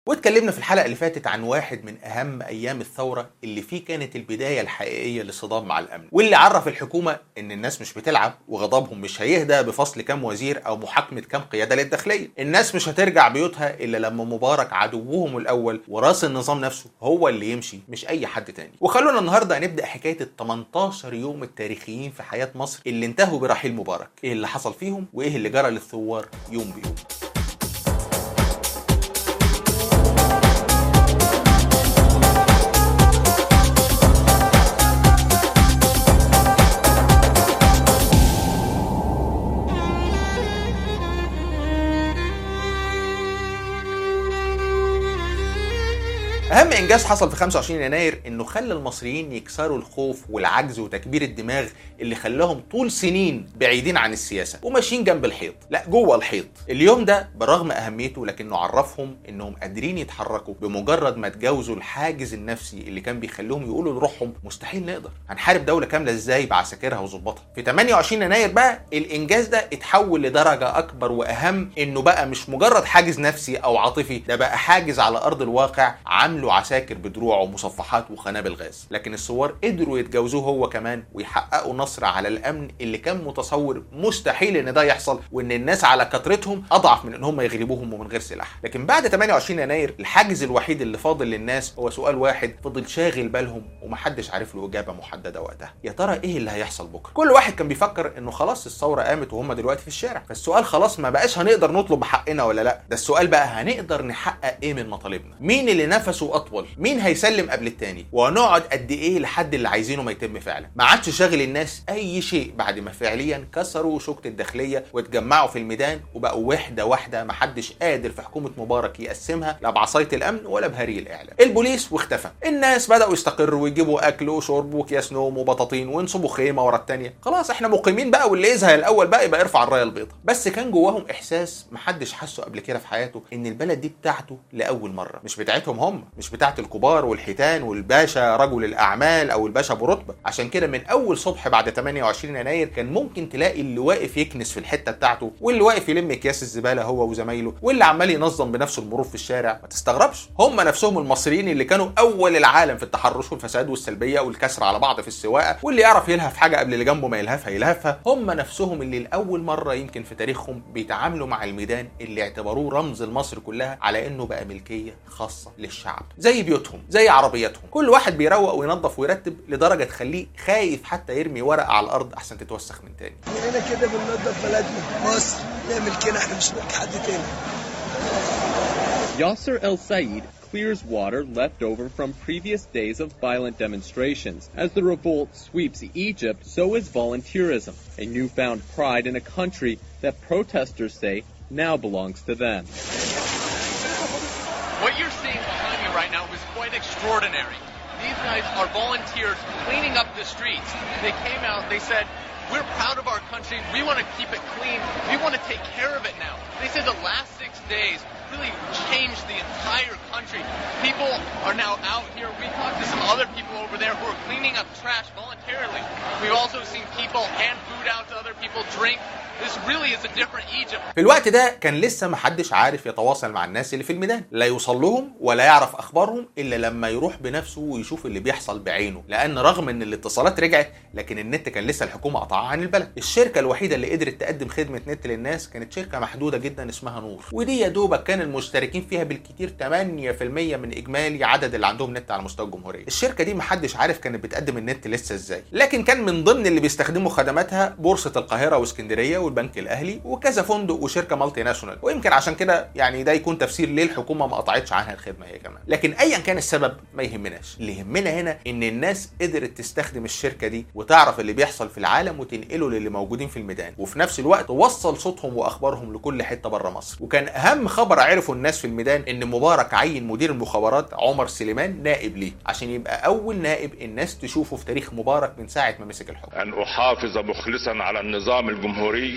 واتكلمنا في الحلقه اللي فاتت عن واحد من اهم ايام الثوره اللي فيه كانت البدايه الحقيقيه للصدام مع الامن واللي عرف الحكومه ان الناس مش بتلعب وغضبهم مش هيهدى بفصل كام وزير او محاكمه كام قياده للداخليه الناس مش هترجع بيوتها الا لما مبارك عدوهم الاول وراس النظام نفسه هو اللي يمشي مش اي حد تاني وخلونا النهارده نبدا حكايه ال 18 يوم التاريخيين في حياه مصر اللي انتهوا برحيل مبارك ايه اللي حصل فيهم وايه اللي جرى للثوار يوم بيوم اهم انجاز حصل في 25 يناير انه خلى المصريين يكسروا الخوف والعجز وتكبير الدماغ اللي خلاهم طول سنين بعيدين عن السياسه وماشيين جنب الحيط لا جوه الحيط اليوم ده برغم اهميته لكنه عرفهم انهم قادرين يتحركوا بمجرد ما تجاوزوا الحاجز النفسي اللي كان بيخليهم يقولوا لروحهم مستحيل نقدر هنحارب دوله كامله ازاي بعساكرها وظباطها في 28 يناير بقى الانجاز ده اتحول لدرجه اكبر واهم انه بقى مش مجرد حاجز نفسي او عاطفي ده بقى حاجز على ارض الواقع عامله عساكر بدروع ومصفحات وقنابل غاز لكن الثوار قدروا يتجاوزوه هو كمان ويحققوا نصر على الامن اللي كان متصور مستحيل ان ده يحصل وان الناس على كثرتهم اضعف من ان هم يغلبوهم ومن غير سلاح لكن بعد 28 يناير الحاجز الوحيد اللي فاضل للناس هو سؤال واحد فضل شاغل بالهم ومحدش عارف له اجابه محدده وقتها يا ترى ايه اللي هيحصل بكره كل واحد كان بيفكر انه خلاص الثوره قامت وهم دلوقتي في الشارع فالسؤال خلاص ما بقاش هنقدر نطلب حقنا ولا لا ده السؤال بقى هنقدر نحقق ايه من مطالبنا مين اللي نفسه اطول مين هيسلم قبل التاني وهنقعد قد ايه لحد اللي عايزينه ما يتم فعلا ما عادش شاغل الناس اي شيء بعد ما فعليا كسروا شوكة الداخلية واتجمعوا في الميدان وبقوا وحدة واحدة محدش قادر في حكومة مبارك يقسمها لا بعصاية الامن ولا بهري الاعلام البوليس واختفى الناس بدأوا يستقروا ويجيبوا اكل وشرب وكياس نوم وبطاطين وينصبوا خيمة ورا التانية خلاص احنا مقيمين بقى واللي يزهق الاول بقى يبقى يرفع الراية البيضاء بس كان جواهم احساس محدش حسه قبل كده في حياته ان البلد دي بتاعته لاول مرة مش بتاعتهم هم مش بتاعت الكبار والحيتان والباشا رجل الاعمال او الباشا ابو رتبه عشان كده من اول صبح بعد 28 يناير كان ممكن تلاقي اللي واقف يكنس في الحته بتاعته واللي واقف يلم اكياس الزباله هو وزمايله واللي عمال ينظم بنفسه المرور في الشارع ما تستغربش هم نفسهم المصريين اللي كانوا اول العالم في التحرش والفساد والسلبيه والكسر على بعض في السواقه واللي يعرف يلهف حاجه قبل اللي جنبه ما يلهفها يلهفها هم نفسهم اللي لاول مره يمكن في تاريخهم بيتعاملوا مع الميدان اللي اعتبروه رمز لمصر كلها على انه بقى ملكيه خاصه للشعب زي بيوتهم زي عربياتهم كل واحد بيروق وينظف ويرتب لدرجه تخليه خايف حتى يرمي ورقه على الارض احسن تتوسخ من تاني هنا كده بننظف بلدنا مصر نعمل كده احنا مش ملك حد تاني Yasser El Said clears water left over from previous days of violent demonstrations. As the revolt sweeps Egypt, so is volunteerism, a newfound pride in a country that protesters say now belongs to them. What you're seeing behind me right now is quite extraordinary. These guys are volunteers cleaning up the streets. They came out, they said, we're proud of our country. We want to keep it clean. We want to take care of it now. They said the last six days really changed the entire country. People are now out here. We talked to some other people over there who are cleaning up trash voluntarily. We've also seen people hand food out to other people, drink. This really is a different Egypt. في الوقت ده كان لسه محدش عارف يتواصل مع الناس اللي في الميدان لا يوصل لهم ولا يعرف اخبارهم الا لما يروح بنفسه ويشوف اللي بيحصل بعينه لان رغم ان الاتصالات رجعت لكن النت كان لسه الحكومه قطعها عن البلد الشركه الوحيده اللي قدرت تقدم خدمه نت للناس كانت شركه محدوده جدا اسمها نور ودي يا دوبك كان المشتركين فيها بالكتير 8% من اجمالي عدد اللي عندهم نت على مستوى الجمهوريه الشركه دي محدش عارف كانت بتقدم النت لسه ازاي لكن كان من ضمن اللي بيستخدموا خدماتها بورصه القاهره واسكندريه والبنك الاهلي وكذا فندق وشركه مالتي ناشونال ويمكن عشان كده يعني ده يكون تفسير ليه الحكومه ما قطعتش عنها الخدمه هي كمان لكن ايا كان السبب ما يهمناش اللي يهمنا هنا ان الناس قدرت تستخدم الشركه دي وتعرف اللي بيحصل في العالم وتنقله للي موجودين في الميدان وفي نفس الوقت توصل صوتهم واخبارهم لكل حته بره مصر وكان اهم خبر عرفه الناس في الميدان ان مبارك عين مدير المخابرات عمر سليمان نائب ليه عشان يبقى اول نائب الناس تشوفه في تاريخ مبارك من ساعه ما مسك الحكم أن أحافظ مخلصا على النظام الجمهوري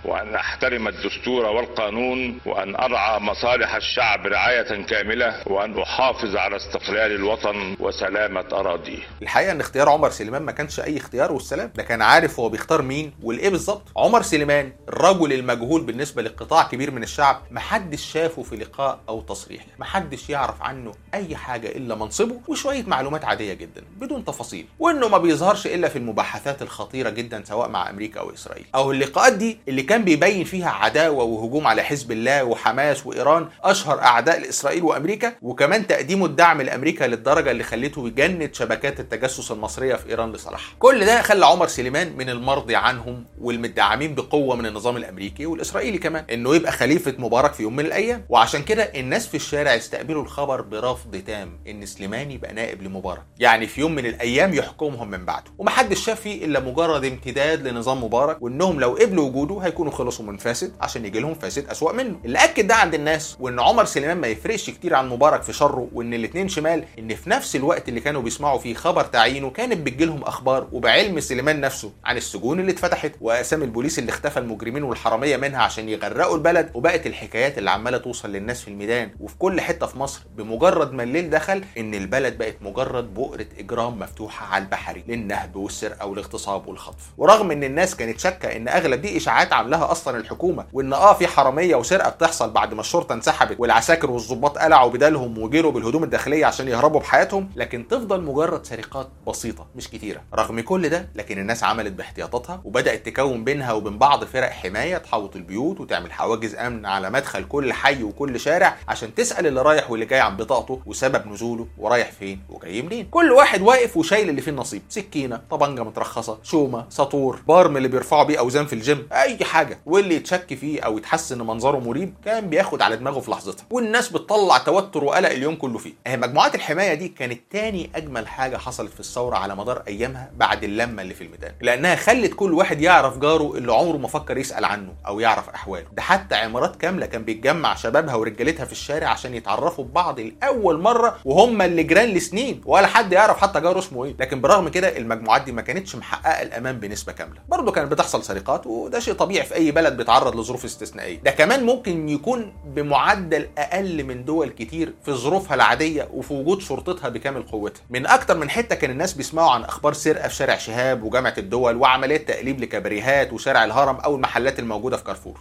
وأن أحترم الدستور والقانون وأن أرعى مصالح الشعب رعاية كاملة وأن أحافظ على استقلال الوطن وسلامة أراضيه الحقيقه ان اختيار عمر سليمان ما كانش اي اختيار والسلام ده كان عارف هو بيختار مين والايه بالظبط عمر سليمان الرجل المجهول بالنسبه لقطاع كبير من الشعب محدش شافه في لقاء او تصريح محدش يعرف عنه اي حاجه الا منصبه وشويه معلومات عاديه جدا بدون تفاصيل وانه ما بيظهرش الا في المباحثات الخطيره جدا سواء مع امريكا او اسرائيل او اللقاءات دي اللي كان بيبين فيها عداوه وهجوم على حزب الله وحماس وايران اشهر اعداء لاسرائيل وامريكا وكمان تقديمه الدعم لامريكا للدرجه اللي خلته يجند شبكات التجسس المصريه في ايران لصالحها كل ده خلى عمر سليمان من المرضي عنهم والمدعمين بقوه من النظام الامريكي والاسرائيلي كمان انه يبقى خليفه مبارك في يوم من الايام وعشان كده الناس في الشارع استقبلوا الخبر برفض تام ان سليمان يبقى نائب لمبارك يعني في يوم من الايام يحكمهم من بعده ومحدش شاف فيه الا مجرد امتداد لنظام مبارك وانهم لو قبلوا وجوده هيكونوا خلصوا من فاسد عشان يجي لهم فاسد اسوأ منه اللي اكد ده عند الناس وان عمر سليمان ما يفرقش كتير عن مبارك في شره وان الاتنين شمال ان في نفس الوقت اللي كانوا بيسمعوا فيه خبر تعيينه كانت بتجيلهم اخبار وبعلم سليمان نفسه عن السجون اللي اتفتحت واسامي البوليس اللي اختفى المجرمين والحراميه منها عشان يغرقوا البلد وبقت الحكايات اللي عماله توصل للناس في الميدان وفي كل حته في مصر بمجرد ما الليل دخل ان البلد بقت مجرد بؤره اجرام مفتوحه على البحري للنهب والسرقه والاغتصاب والخطف ورغم ان الناس كانت شاكه ان اغلب دي اشاعات عاملاها اصلا الحكومه وان اه في حراميه وسرقه بتحصل بعد ما الشرطه انسحبت والعساكر والظباط قلعوا بدالهم وجروا بالهدوم الداخليه عشان يهربوا بحياتهم لكن تفضل مجرد سرقات بسيطه مش كتيره رغم كل ده لكن الناس عملت باحتياطاتها وبدات تكون بينها وبين بعض فرق حمايه تحوط البيوت وتعمل حواجز امن على مدخل كل حي وكل شارع عشان تسال اللي رايح واللي جاي عن بطاقته وسبب نزوله ورايح فين وجاي منين كل واحد واقف وشايل اللي فيه النصيب سكينه طبنجه مترخصه شومه ساطور بارم اللي بيرفعوا بيه اوزان في الجيم اي حاجه واللي يتشك فيه او يتحس ان منظره مريب كان بياخد على دماغه في لحظتها والناس بتطلع توتر وقلق اليوم كله فيه اهي مجموعات الحمايه دي كانت تاني اجمل حاجه حصلت في الثوره على مدار ايامها بعد اللمه اللي في الميدان لانها خلت كل واحد يعرف جاره اللي عمره ما فكر يسال عنه او يعرف احواله ده حتى عمارات كامله كان بيتجمع شبابها ورجالتها في الشارع عشان يتعرفوا ببعض لاول مره وهم اللي جيران لسنين ولا حد يعرف حتى جاره اسمه ايه لكن برغم كده المجموعات دي ما كانتش محققه الامان بنسبه كامله برضه كانت بتحصل سرقات وده شيء طبيعي في اي بلد بيتعرض لظروف استثنائيه ده كمان ممكن يكون بمعدل اقل من دول كتير في ظروفها العاديه وفي وجود شرطتها بكامل قوتها من اكتر من حته كان الناس بيسمعوا عن اخبار سرقه في شارع شهاب وجامعه الدول وعمليات تقليب لكباريهات وشارع الهرم او المحلات الموجوده في كارفور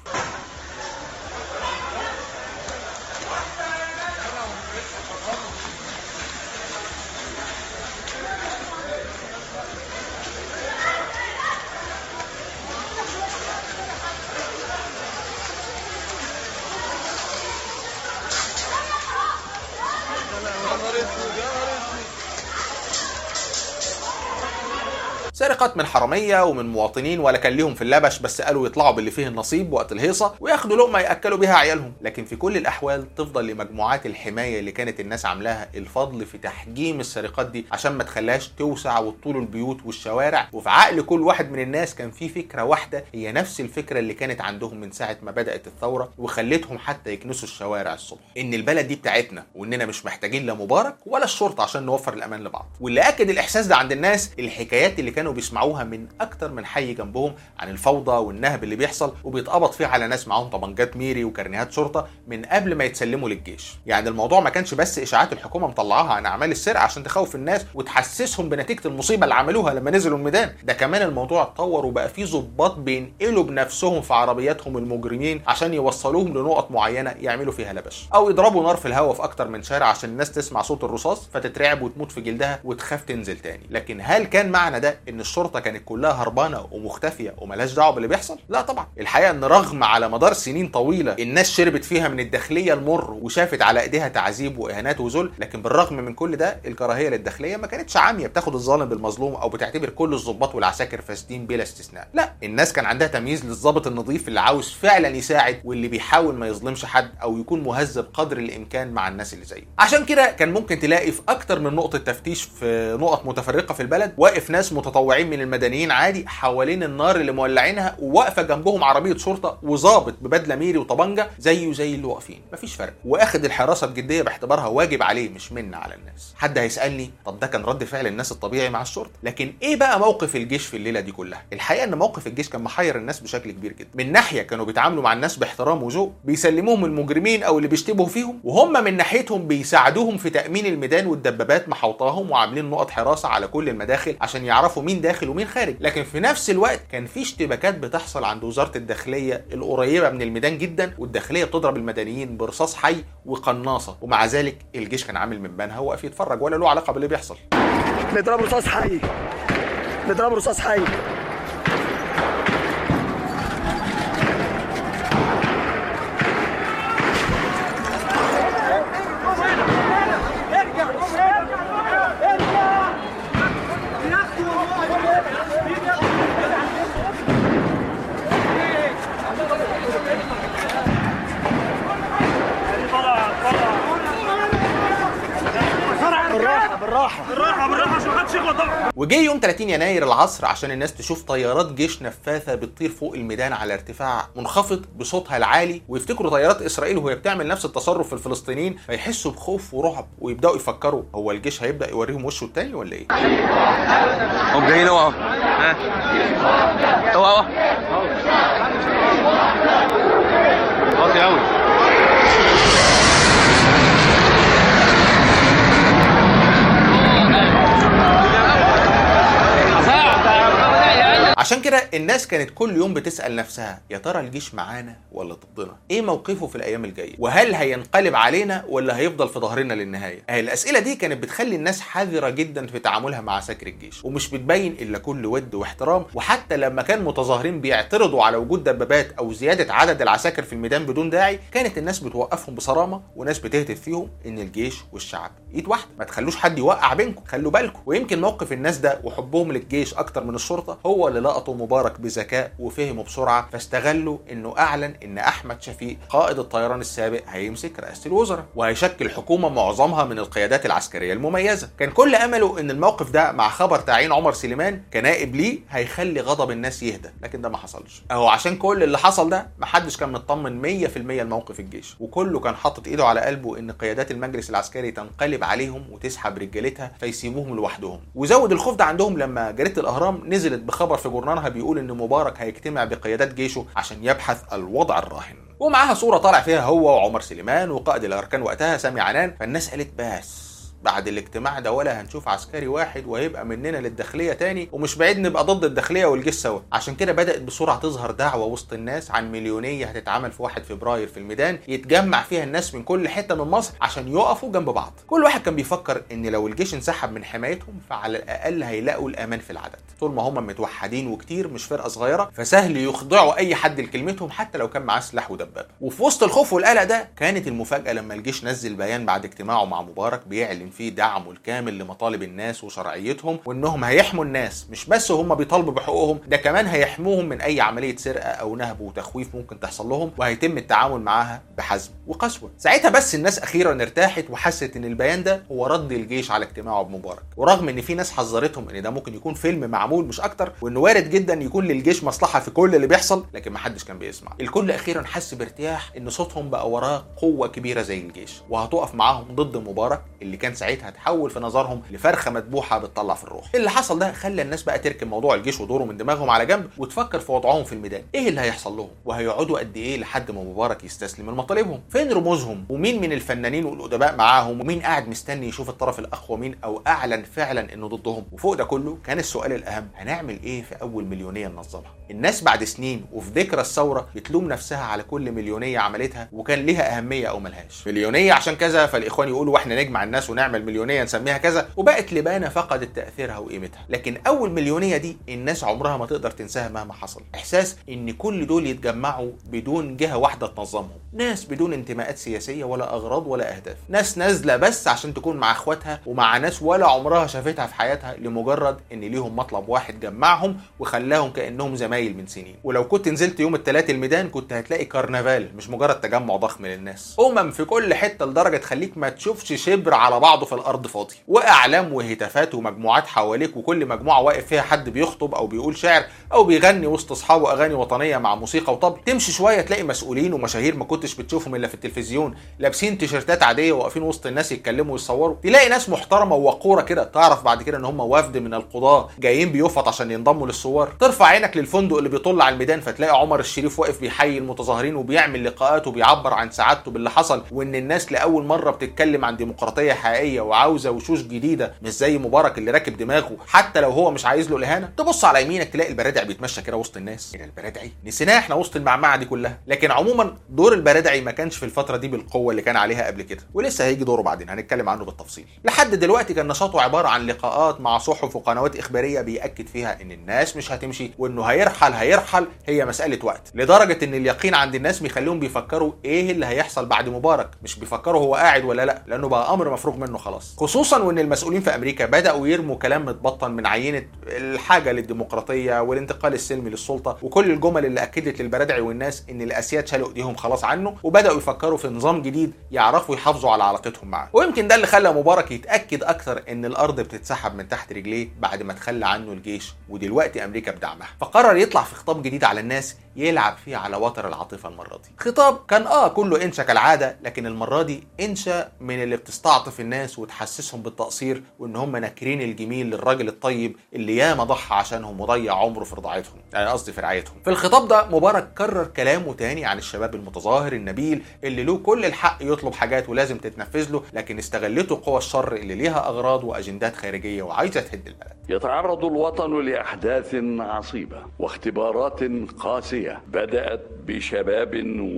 سرقات من حراميه ومن مواطنين ولا كان ليهم في اللبش بس قالوا يطلعوا باللي فيه النصيب وقت الهيصه وياخدوا لقمه ياكلوا بيها عيالهم لكن في كل الاحوال تفضل لمجموعات الحمايه اللي كانت الناس عاملاها الفضل في تحجيم السرقات دي عشان ما تخليهاش توسع وتطول البيوت والشوارع وفي عقل كل واحد من الناس كان في فكره واحده هي نفس الفكره اللي كانت عندهم من ساعه ما بدات الثوره وخلتهم حتى يكنسوا الشوارع الصبح ان البلد دي بتاعتنا واننا مش محتاجين لا مبارك ولا الشرطه عشان نوفر الامان لبعض واللي اكد الاحساس ده عند الناس الحكايات اللي كانوا بيسمعوها من اكتر من حي جنبهم عن الفوضى والنهب اللي بيحصل وبيتقبض فيه على ناس معاهم طبنجات ميري وكرنيهات شرطه من قبل ما يتسلموا للجيش يعني الموضوع ما كانش بس اشاعات الحكومه مطلعاها عن اعمال السرقه عشان تخوف الناس وتحسسهم بنتيجه المصيبه اللي عملوها لما نزلوا الميدان ده كمان الموضوع اتطور وبقى فيه ظباط بينقلوا بنفسهم في عربياتهم المجرمين عشان يوصلوهم لنقط معينه يعملوا فيها لبش او يضربوا نار في الهواء في اكتر من شارع عشان الناس تسمع صوت الرصاص فتترعب وتموت في جلدها وتخاف تنزل تاني لكن هل كان معنى ده ان الشرطه كانت كلها هربانه ومختفيه وملاش دعوه باللي بيحصل لا طبعا الحقيقه ان رغم على مدار سنين طويله الناس شربت فيها من الداخليه المر وشافت على ايديها تعذيب واهانات وذل لكن بالرغم من كل ده الكراهيه للداخليه ما كانتش عاميه بتاخد الظالم بالمظلوم او بتعتبر كل الضباط والعساكر فاسدين بلا استثناء لا الناس كان عندها تمييز للضابط النظيف اللي عاوز فعلا يساعد واللي بيحاول ما يظلمش حد او يكون مهذب قدر الامكان مع الناس اللي زيه عشان كده كان ممكن تلاقي في اكتر من نقطه تفتيش في نقط متفرقه في البلد واقف ناس متطوعين من المدنيين عادي حوالين النار اللي مولعينها وواقفه جنبهم عربيه شرطه وظابط ببدله ميري وطبنجه زيه زي اللي واقفين مفيش فرق واخد الحراسه بجديه باعتبارها واجب عليه مش منا على الناس حد هيسالني طب ده كان رد فعل الناس الطبيعي مع الشرطه لكن ايه بقى موقف الجيش في الليله دي كلها الحقيقه ان موقف الجيش كان محير الناس بشكل كبير جدا من ناحيه كانوا بيتعاملوا مع الناس باحترام وذوق بيسلموهم المجرمين او اللي بيشتبهوا فيهم وهم من ناحيتهم بيساعدوهم في تامين الميدان والدبابات محوطاهم وعاملين نقط حراسه على كل المداخل عشان يعرفوا مين داخل ومين خارج لكن في نفس الوقت كان في اشتباكات بتحصل عند وزاره الداخليه القريبه من الميدان جدا والداخليه بتضرب المدنيين برصاص حي وقناصه ومع ذلك الجيش كان عامل من بينها واقف يتفرج ولا له علاقه باللي بيحصل بيضرب رصاص حي بيضرب رصاص حي بالراحه بالراحه بالراحه بالراحه عشان محدش يغلط طبعا وجه يوم 30 يناير العصر عشان الناس تشوف طيارات جيش نفاثه بتطير فوق الميدان على ارتفاع منخفض بصوتها العالي ويفتكروا طيارات اسرائيل وهي بتعمل نفس التصرف في الفلسطينيين فيحسوا بخوف ورعب ويبداوا يفكروا هو الجيش هيبدا يوريهم وشه التاني ولا ايه؟ هم جايين اهو اهو اهو واطي قوي عشان كده الناس كانت كل يوم بتسال نفسها يا ترى الجيش معانا ولا ضدنا؟ ايه موقفه في الايام الجايه؟ وهل هينقلب علينا ولا هيفضل في ظهرنا للنهايه؟ اهي الاسئله دي كانت بتخلي الناس حذره جدا في تعاملها مع عساكر الجيش ومش بتبين الا كل ود واحترام وحتى لما كان متظاهرين بيعترضوا على وجود دبابات او زياده عدد العساكر في الميدان بدون داعي كانت الناس بتوقفهم بصرامه وناس بتهتف فيهم ان الجيش والشعب ايد واحده ما تخلوش حد يوقع بينكم خلوا بالكم ويمكن موقف الناس ده وحبهم للجيش اكتر من الشرطه هو اللي لقطوا مبارك بذكاء وفهموا بسرعه فاستغلوا انه اعلن ان احمد شفيق قائد الطيران السابق هيمسك رئاسه الوزراء وهيشكل حكومه معظمها من القيادات العسكريه المميزه كان كل امله ان الموقف ده مع خبر تعيين عمر سليمان كنائب ليه هيخلي غضب الناس يهدى لكن ده ما حصلش اهو عشان كل اللي حصل ده محدش كان مطمن 100% لموقف الجيش وكله كان حاطط ايده على قلبه ان قيادات المجلس العسكري تنقلب عليهم وتسحب رجالتها فيسيبوهم لوحدهم وزود الخوف ده عندهم لما جريده الاهرام نزلت بخبر في جورنالها بيقول ان مبارك هيجتمع بقيادات جيشه عشان يبحث الوضع الراهن ومعاها صوره طالع فيها هو وعمر سليمان وقائد الاركان وقتها سامي عنان فالناس قالت بس بعد الاجتماع ده ولا هنشوف عسكري واحد وهيبقى مننا للداخليه تاني ومش بعيد نبقى ضد الداخليه والجيش سوا عشان كده بدات بسرعه تظهر دعوه وسط الناس عن مليونيه هتتعمل في 1 فبراير في الميدان يتجمع فيها الناس من كل حته من مصر عشان يقفوا جنب بعض كل واحد كان بيفكر ان لو الجيش انسحب من حمايتهم فعلى الاقل هيلاقوا الامان في العدد طول ما هم متوحدين وكتير مش فرقه صغيره فسهل يخضعوا اي حد لكلمتهم حتى لو كان معاه سلاح ودبابه وفي وسط الخوف والقلق ده كانت المفاجاه لما الجيش نزل بيان بعد اجتماعه مع مبارك بيعلن فيه دعمه الكامل لمطالب الناس وشرعيتهم وانهم هيحموا الناس مش بس هم بيطالبوا بحقوقهم ده كمان هيحموهم من اي عمليه سرقه او نهب وتخويف ممكن تحصل لهم وهيتم التعامل معاها بحزم وقسوه ساعتها بس الناس اخيرا ارتاحت وحست ان البيان ده هو رد الجيش على اجتماعه بمبارك ورغم ان في ناس حذرتهم ان ده ممكن يكون فيلم معمول مش اكتر وانه وارد جدا يكون للجيش مصلحه في كل اللي بيحصل لكن محدش كان بيسمع الكل اخيرا حس بارتياح ان صوتهم بقى وراه قوه كبيره زي الجيش وهتقف معاهم ضد مبارك اللي كان ساعتها تحول في نظرهم لفرخه مدبوحه بتطلع في الروح اللي حصل ده خلى الناس بقى تركن موضوع الجيش ودوره من دماغهم على جنب وتفكر في وضعهم في الميدان ايه اللي هيحصل لهم وهيقعدوا قد ايه لحد ما مبارك يستسلم لمطالبهم فين رموزهم ومين من الفنانين والادباء معاهم ومين قاعد مستني يشوف الطرف الاقوى مين او اعلن فعلا انه ضدهم وفوق ده كله كان السؤال الاهم هنعمل ايه في اول مليونيه ننظمها الناس بعد سنين وفي ذكرى الثوره بتلوم نفسها على كل مليونيه عملتها وكان ليها اهميه او ملهاش مليونيه عشان كذا فالاخوان يقولوا واحنا نجمع الناس ونعمل مليونيه نسميها كذا وبقت لبانه فقدت تاثيرها وقيمتها لكن اول مليونيه دي الناس عمرها ما تقدر تنساها مهما حصل احساس ان كل دول يتجمعوا بدون جهه واحده تنظمهم ناس بدون انتماءات سياسيه ولا اغراض ولا اهداف ناس نازله بس عشان تكون مع اخواتها ومع ناس ولا عمرها شافتها في حياتها لمجرد ان ليهم مطلب واحد جمعهم وخلاهم كانهم زمايل من سنين ولو كنت نزلت يوم الثلاث الميدان كنت هتلاقي كرنفال مش مجرد تجمع ضخم للناس امم في كل حته لدرجه تخليك ما تشوفش شبر على بعضه بعضه في الارض فاضي واعلام وهتافات ومجموعات حواليك وكل مجموعه واقف فيها حد بيخطب او بيقول شعر او بيغني وسط اصحابه اغاني وطنيه مع موسيقى وطبل تمشي شويه تلاقي مسؤولين ومشاهير ما كنتش بتشوفهم الا في التلفزيون لابسين تيشيرتات عاديه واقفين وسط الناس يتكلموا ويصوروا تلاقي ناس محترمه ووقوره كده تعرف بعد كده ان هم وفد من القضاه جايين بيفط عشان ينضموا للثوار ترفع عينك للفندق اللي بيطل على الميدان فتلاقي عمر الشريف واقف بيحيي المتظاهرين وبيعمل لقاءات وبيعبر عن سعادته باللي حصل وان الناس لاول مره بتتكلم عن ديمقراطيه حقيقيه وعاوزه وشوش جديده مش زي مبارك اللي راكب دماغه حتى لو هو مش عايز له الاهانه تبص على يمينك تلاقي البرادع بيتمشى كده وسط الناس يعني البرادعي نسيناه احنا وسط المعمعه دي كلها لكن عموما دور البرادعي ما كانش في الفتره دي بالقوه اللي كان عليها قبل كده ولسه هيجي دوره بعدين هنتكلم عنه بالتفصيل لحد دلوقتي كان نشاطه عباره عن لقاءات مع صحف وقنوات اخباريه بياكد فيها ان الناس مش هتمشي وانه هيرحل هيرحل هي مساله وقت لدرجه ان اليقين عند الناس بيخليهم بيفكروا ايه اللي هيحصل بعد مبارك مش بيفكروا هو قاعد ولا لا لانه بقى امر مفروغ منه خلاص خصوصا وان المسؤولين في امريكا بداوا يرموا كلام متبطن من عينه الحاجه للديمقراطيه والانتقال السلمي للسلطه وكل الجمل اللي اكدت للبرادعي والناس ان الاسياد شالوا ايديهم خلاص عنه وبداوا يفكروا في نظام جديد يعرفوا يحافظوا على علاقتهم معاه ويمكن ده اللي خلى مبارك يتاكد اكتر ان الارض بتتسحب من تحت رجليه بعد ما تخلى عنه الجيش ودلوقتي امريكا بدعمها فقرر يطلع في خطاب جديد على الناس يلعب فيه على وتر العاطفه المره دي خطاب كان اه كله انشا كالعاده لكن المره دي انشا من اللي بتستعطف الناس وتحسسهم بالتقصير وان هم ناكرين الجميل للراجل الطيب اللي ياما ضحى عشانهم وضيع عمره في رضاعتهم يعني قصدي في رعايتهم في الخطاب ده مبارك كرر كلامه تاني عن الشباب المتظاهر النبيل اللي له كل الحق يطلب حاجات ولازم تتنفذ له لكن استغلته قوى الشر اللي ليها اغراض واجندات خارجيه وعايزه تهد البلد يتعرض الوطن لاحداث عصيبه واختبارات قاسيه بدات بشباب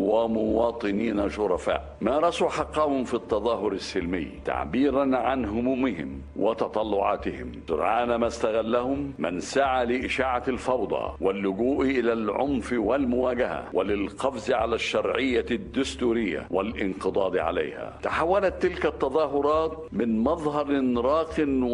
ومواطنين شرفاء مارسوا حقهم في التظاهر السلمي تعبيرا عن همومهم وتطلعاتهم سرعان ما استغلهم من سعى لاشاعه الفوضى واللجوء الى العنف والمواجهه وللقفز على الشرعيه الدستوريه والانقضاض عليها تحولت تلك التظاهرات من مظهر راق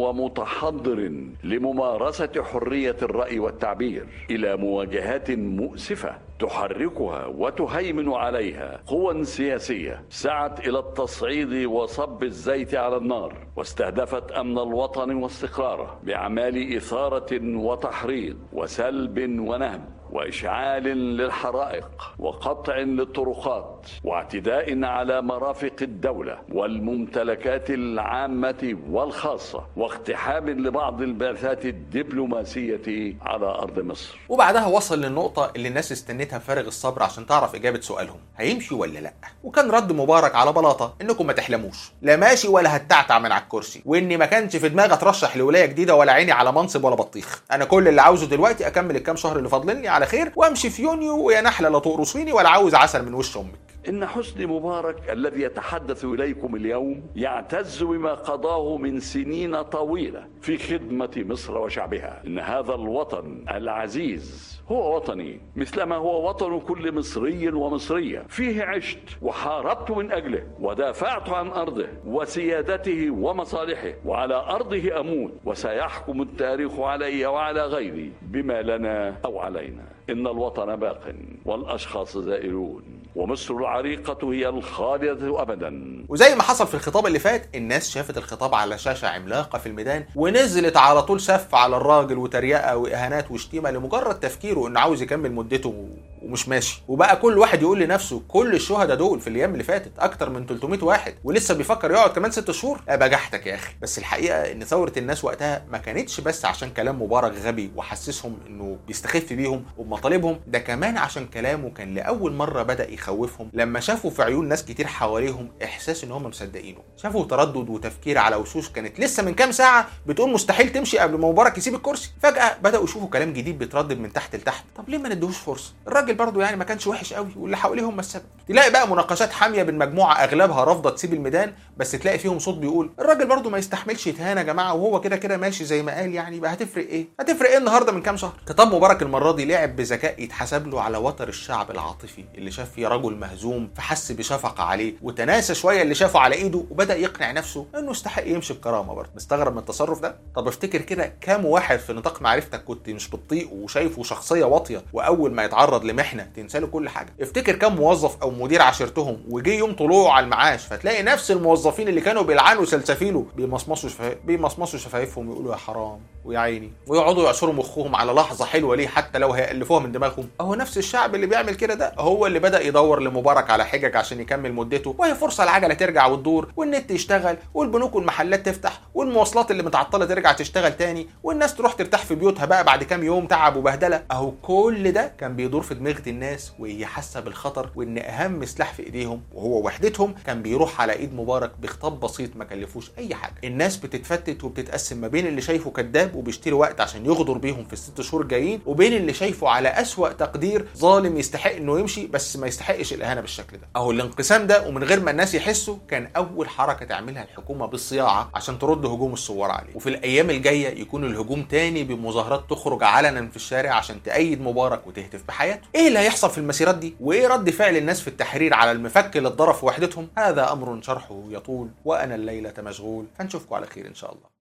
ومتحضر لممارسه حريه الراي والتعبير الى مواجهات مؤسفه تحركها وتهيمن عليها قوى سياسيه سعت الى التصعيد وصب الزيت على النار واستهدفت امن الوطن واستقراره باعمال اثاره وتحريض وسلب ونهب واشعال للحرائق وقطع للطرقات واعتداء على مرافق الدوله والممتلكات العامه والخاصه واقتحام لبعض البعثات الدبلوماسيه على ارض مصر وبعدها وصل للنقطة اللي الناس استنتها بفارغ الصبر عشان تعرف إجابة سؤالهم هيمشي ولا لأ وكان رد مبارك على بلاطة إنكم ما تحلموش لا ماشي ولا هتعتع من على الكرسي وإني ما كانش في دماغي أترشح لولاية جديدة ولا عيني على منصب ولا بطيخ أنا كل اللي عاوزه دلوقتي أكمل الكام شهر اللي فاضلين لي على خير وأمشي في يونيو ويا نحلة لا تقرصيني ولا عاوز عسل من وش أمك إن حسني مبارك الذي يتحدث إليكم اليوم يعتز بما قضاه من سنين طويلة في خدمة مصر وشعبها إن هذا الوطن العزيز هو وطني مثلما هو وطن كل مصري ومصرية فيه عشت وحاربت من أجله ودافعت عن أرضه وسيادته ومصالحه وعلى أرضه أموت وسيحكم التاريخ علي وعلى غيري بما لنا أو علينا إن الوطن باق والأشخاص زائرون ومصر العريقة هي الخالدة أبدا وزي ما حصل في الخطاب اللي فات الناس شافت الخطاب على شاشة عملاقة في الميدان ونزلت على طول سف على الراجل وتريقة وإهانات وشتيمة لمجرد تفكيره إنه عاوز يكمل مدته ومش ماشي وبقى كل واحد يقول لنفسه كل الشهداء دول في الايام اللي فاتت اكتر من 300 واحد ولسه بيفكر يقعد كمان ست شهور بجحتك يا اخي بس الحقيقه ان ثوره الناس وقتها ما كانتش بس عشان كلام مبارك غبي وحسسهم انه بيستخف بيهم وبمطالبهم ده كمان عشان كلامه كان لاول مره بدا يخوفهم لما شافوا في عيون ناس كتير حواليهم احساس ان هم مصدقينه شافوا تردد وتفكير على وشوش كانت لسه من كام ساعه بتقول مستحيل تمشي قبل ما مبارك يسيب الكرسي فجاه بداوا يشوفوا كلام جديد بيتردد من تحت لتحت طب ليه ما نديهوش فرصه الراجل برضه يعني ما كانش وحش قوي واللي حواليه هم السبب تلاقي بقى مناقشات حاميه بين مجموعه اغلبها رافضه تسيب الميدان بس تلاقي فيهم صوت بيقول الراجل برضه ما يستحملش يتهان يا جماعه وهو كده كده ماشي زي ما قال يعني يبقى هتفرق ايه هتفرق ايه النهارده من كام شهر خطاب مبارك المره دي لعب بذكاء يتحسب له على وتر الشعب العاطفي اللي شاف فيه رجل مهزوم فحس بشفقه عليه وتناسى شويه اللي شافه على ايده وبدا يقنع نفسه انه يستحق يمشي بكرامه برضه مستغرب من التصرف ده طب افتكر كده كام واحد في نطاق معرفتك كنت مش بتطيقه وشايفه شخصيه واطيه واول ما يتعرض لمحنه المحنه تنسى له كل حاجه افتكر كم موظف او مدير عشيرتهم وجه يوم طلوعه على المعاش فتلاقي نفس الموظفين اللي كانوا بيلعنوا سلسفيله بيمصمصوا شفا... بيمصمصوا شفايفهم ويقولوا يا حرام ويا عيني ويقعدوا يعصروا مخهم على لحظه حلوه ليه حتى لو هيألفوها من دماغهم اهو نفس الشعب اللي بيعمل كده ده هو اللي بدا يدور لمبارك على حجج عشان يكمل مدته وهي فرصه العجله ترجع وتدور والنت يشتغل والبنوك والمحلات تفتح والمواصلات اللي متعطله ترجع تشتغل تاني والناس تروح ترتاح في بيوتها بقى بعد كام يوم تعب وبهدله اهو كل ده كان بيدور في دماغ الناس وهي حاسه بالخطر وان اهم سلاح في ايديهم وهو وحدتهم كان بيروح على ايد مبارك بخطاب بسيط ما كلفوش اي حاجه الناس بتتفتت وبتتقسم ما بين اللي شايفه كذاب وبيشتري وقت عشان يغدر بيهم في الست شهور الجايين وبين اللي شايفه على اسوأ تقدير ظالم يستحق انه يمشي بس ما يستحقش الاهانه بالشكل ده اهو الانقسام ده ومن غير ما الناس يحسوا كان اول حركه تعملها الحكومه بالصياعه عشان ترد هجوم الثوار عليه وفي الايام الجايه يكون الهجوم تاني بمظاهرات تخرج علنا في الشارع عشان تأيد مبارك وتهتف بحياته ايه اللي هيحصل في المسيرات دي وايه رد فعل الناس في التحرير على المفك اللي اتضرب في وحدتهم هذا امر شرحه يطول وانا الليله مشغول فنشوفكم على خير ان شاء الله